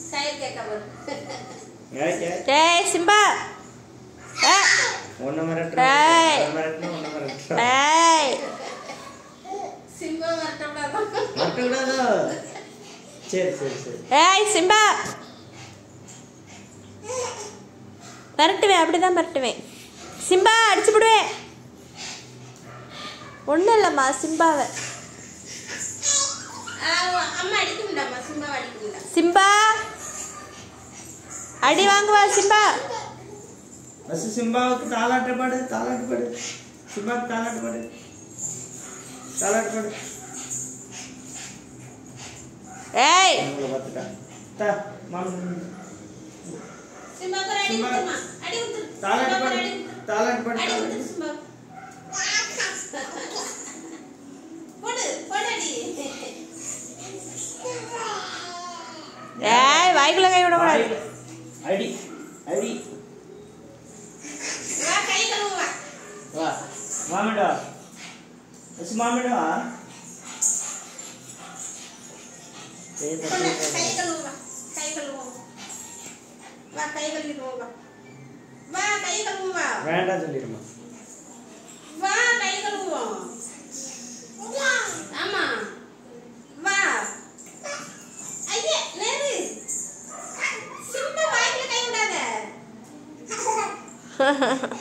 கயிறு கேட்க போகுது ஏய், ஏய். டேய் சிம்பா ஏ, ஒண்ணு மிரட்டுறா ஏய். ஒண்ணு மிரட்டுனா ஒண்ணு மிரட்டுறா டேய் சிம்பா வரட்டக்கூடாது மிரட்டக்கூடாதோ சரி சரி சரி ஏய் சிம்பா மிரட்டுவேன் அப்படிதான் மிரட்டுவேன் சிம்பா அடிச்சு விடுவேன் ஒன்றும் இல்லைம்மா சிம்பாவை அம்மா அடிக்க முடியாமா சிம்பா அடிக்க முடியாது சிம்பா அடி வாங்குவா சிம்பா பஸ் சிம்பாவுக்கு தாலாட்டு பாடு தாலாட்டு பாடு சிம்பாவுக்கு தாலாட்டு பாடு தாலாட்டு பாடு ஏய் உங்களை பார்த்துட்டா தா மாமி சிம்பா ஒரு அடி சிம்பா. விட்டுமா அடி விட்டு தாலாட்டு சிம்பா ஒரு பாடு அடி விட்டு தாலாட்டு பாடு அடி தாலாட்டு விட்டு சிம்பா போடு போடு அடி ஏய் வாய்க்குள்ள கை விடக்கூடாது வாயில. அடி அடி வா கை கழுவு வா வா மாமிடா பஸ் மாமிடா ஏய் கொண்டா, தப்பு கை கழுவு வா கை கழுவு வா கை கழுவிட்டு வா வா கை கழுவு வா வேண்டாம் சொல்லிடுமா வா கை கழுவுவோம் ஆமா வா ஐயே நேரு சிம்பா வாய்க்குள்ள கை விடாத